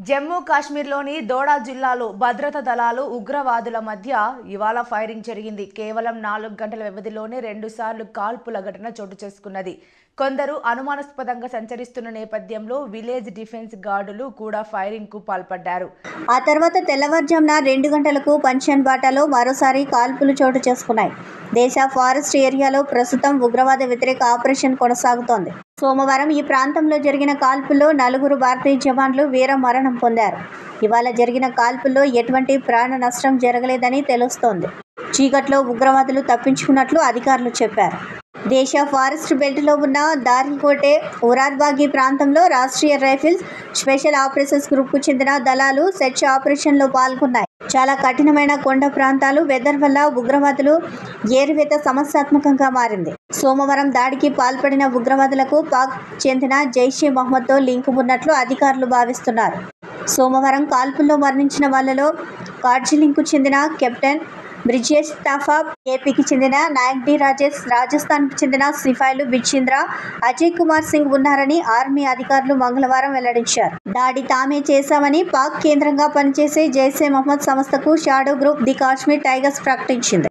జమ్మూ కాశ్మీర్లోని దోడా జిల్లాలో భద్రతా దళాలు ఉగ్రవాదుల మధ్య ఇవాళ ఫైరింగ్ జరిగింది కేవలం నాలుగు గంటల వ్యవధిలోనే రెండుసార్లు కాల్పుల ఘటన చోటు చేసుకున్నది కొందరు అనుమానాస్పదంగా సంచరిస్తున్న నేపథ్యంలో విలేజ్ డిఫెన్స్ గార్డులు కూడా ఫైరింగ్ కు పాల్పడ్డారు ఆ తర్వాత తెల్లవారుజామున రెండు గంటలకు పంచన్ బాటాలో మరోసారి కాల్పులు చోటు చేసుకున్నాయి దేశ ఫారెస్ట్ ఏరియాలో ప్రస్తుతం ఉగ్రవాద వ్యతిరేక ఆపరేషన్ కొనసాగుతోంది సోమవారం ఈ ప్రాంతంలో జరిగిన కాల్పుల్లో నలుగురు భారతీయ జవాన్లు వీర మరణం పొందారు ఇవాళ జరిగిన కాల్పుల్లో ఎటువంటి ప్రాణ నష్టం జరగలేదని తెలుస్తోంది చీకట్లో ఉగ్రవాదులు తప్పించుకున్నట్లు అధికారులు చెప్పారు దేశ ఫారెస్ట్ బెల్ట్లో ఉన్న దారికోటే ఉరార్బాగి ప్రాంతంలో రాష్ట్రీయ రైఫిల్స్ స్పెషల్ ఆపరేషన్స్ గ్రూప్కు చెందిన దళాలు సెర్చ్ ఆపరేషన్లో పాల్గొన్నాయి చాలా కఠినమైన కొండ ప్రాంతాలు వెదర్ వల్ల ఉగ్రవాదులు ఏరువేత సమస్యాత్మకంగా మారింది సోమవారం దాడికి పాల్పడిన ఉగ్రవాదులకు పాక్ చెందిన జైషే మహమ్మద్తో లింకు ఉన్నట్లు అధికారులు భావిస్తున్నారు సోమవారం కాల్పుల్లో మరణించిన వాళ్ళలో డార్జిలింగ్కు చెందిన కెప్టెన్ బ్రిజేష్ తాఫా ఏపీకి చెందిన నాయక్ డి రాజేష్ రాజస్థాన్కు చెందిన సిఫాయిలు బిచ్చింద్ర అజయ్ కుమార్ సింగ్ ఉన్నారని ఆర్మీ అధికారులు మంగళవారం వెల్లడించారు దాడి తామే చేశామని పాక్ కేంద్రంగా పనిచేసే జైసే మహమ్మద్ సంస్థకు shadow group the Kashmir tigers ప్రకటించింది